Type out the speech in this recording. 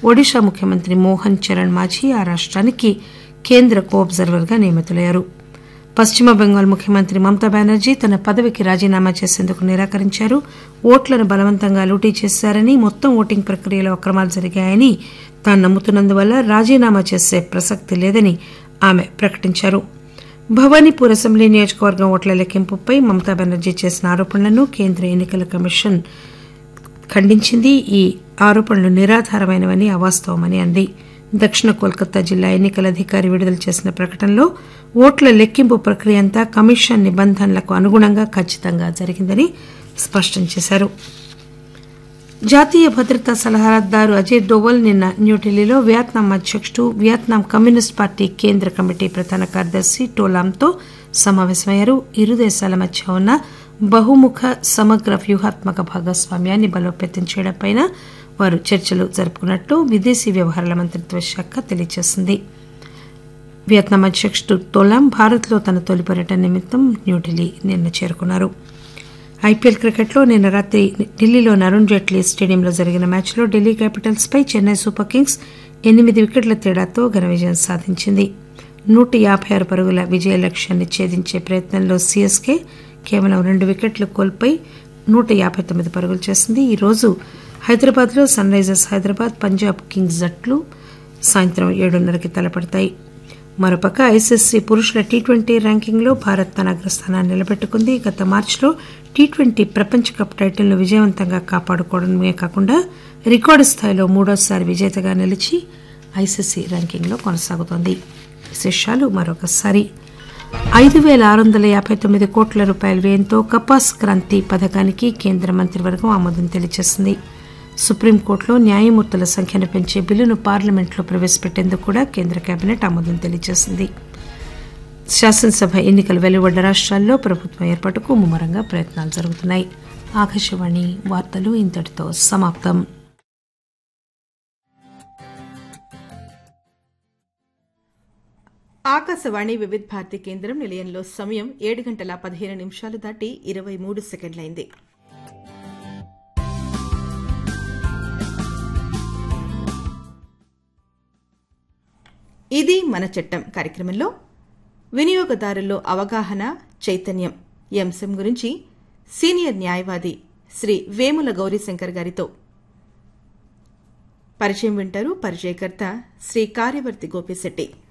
ఒడిషా ముఖ్యమంత్రి మోహన్ చరణ్ మాఝీ ఆ రాష్ట్రానికి కేంద్ర కో అబ్జర్వర్గా నియమితులయ్యారు పశ్చిమ బెంగాల్ ముఖ్యమంత్రి మమతా బెనర్జీ తన పదవికి రాజీనామా చేసేందుకు నిరాకరించారు ఓట్లను బలవంతంగా లూటీ చేశారని మొత్తం ఓటింగ్ ప్రక్రియలో అక్రమాలు జరిగాయని తాను నమ్ముతున్నందువల్ల రాజీనామా చేసే ప్రసక్తి లేదని ఆమె ప్రకటించారు భవానీపూర్ అసెంబ్లీ నియోజకవర్గం ఓట్ల లెక్కింపుపై మమతా బెనర్జీ చేసిన ఆరోపణలను కేంద్ర ఎన్నికల కమిషన్ ఖండించింది ఈ ఆరోపణలు నిరాధారమైనవని అవాస్తవమని అంది దక్షిణ కోల్కతా జిల్లా ఎన్నికల అధికారి విడుదల చేసిన ప్రకటనలో ఓట్ల లెక్కింపు ప్రక్రియ అంతా కమిషన్ నిబంధనలకు అనుగుణంగా ఖచ్చితంగా జరిగిందని స్పష్టం చేశారు జాతీయ భద్రతా సలహాదారు అజయ్ డోవల్ నిన్న న్యూఢిల్లీలో వియత్నాం అధ్యకుడు వియత్నాం కమ్యూనిస్ట్ పార్టీ కేంద్ర కమిటీ ప్రధాన కార్యదర్శి టోలాంతో సమావేశమయ్యారు ఇరు దేశాల మధ్య ఉన్న బహుముఖ సమగ్ర వ్యూహాత్మక భాగస్వామ్యాన్ని బలోపేతం చేయడంపై వారు చర్చలు జరుపుకున్నట్లు విదేశీ వ్యవహారాల మంత్రిత్వ శాఖ తెలియజేసింది వియత్నాం అధ్యకుడు తోలాం భారత్లో తన తొలి పర్యటన నిమిత్తం న్యూఢిల్లీ నిన్న చేరుకున్నారు ఐపీఎల్ క్రికెట్లో నిన్న రాత్రి ఢిల్లీలోని అరుణ్ జైట్లీ స్టేడియంలో జరిగిన మ్యాచ్లో ఢిల్లీ క్యాపిటల్స్ పై చెన్నై సూపర్ కింగ్స్ ఎనిమిది వికెట్ల తేడాతో ఘన విజయం సాధించింది నూట యాభై ఆరు పరుగుల విజయ లక్ష్యాన్ని ఛేదించే ప్రయత్నంలో సీఎస్కే కేవలం రెండు వికెట్లు కోల్పోయి నూట యాభై తొమ్మిది పరుగులు చేసింది ఈరోజు హైదరాబాద్లో sunrisers Hyderabad Punjab kings జట్లు సాయంత్రం ఏడున్నరకి తలపడతాయి మరోపక్క ఐసీసీ పురుషుల టీ ట్వంటీ ర్యాంకింగ్లో భారత్ తన అగ్రస్థానాన్ని నిలబెట్టుకుంది గత మార్చిలో టీ ట్వంటీ ప్రపంచ కప్ టైటిల్ను విజయవంతంగా కాపాడుకోవడమే కాకుండా రికార్డు స్థాయిలో మూడోసారి విజేతగా నిలిచి ఐసీసీ ర్యాంకింగ్లో కొనసాగుతోంది విశేషాలు మరొకసారి ఐదు పేల ఆరు వందల యాభై తొమ్మిది కోట్ల రూపాయల వ్యయంతో కపాస్ క్రాంతి పథకానికి కేంద్ర మంత్రివర్గం ఆమోదం తెలియజేసింది సుప్రీంకోర్టులో న్యాయమూర్తుల సంఖ్యను పెంచే బిల్లును పార్లమెంట్లో ప్రవేశపెట్టేందుకు కూడా కేంద్ర కేబినెట్ ఆమోదం తెలియజేసింది శాసనసభ ఎన్నికలు వెలువడ్డ రాష్ట్రాల్లో ప్రభుత్వం ఏర్పాటుకు ముమ్మరంగా ప్రయత్నాలు జరుగుతున్నాయి ఆకాశవాణి వార్తలు ఇంతటితో సమాప్తం ఆకాశవాణి వివిధ భారతి కేంద్రం నిలయంలో సమయం ఏడు గంటల పదిహేను నిమిషాలు దాటి ఇరవై మూడు సెకండ్లైంది ఇది మన చట్టం కార్యక్రమంలో వినియోగదారుల్లో అవగాహన చైతన్యం ఈ అంశం గురించి సీనియర్ న్యాయవాది శ్రీ వేముల గౌరీశంకర్ గారితో పరిచయం వింటారు పరిచయకర్త శ్రీ కార్యవర్తి గోపిశెట్టి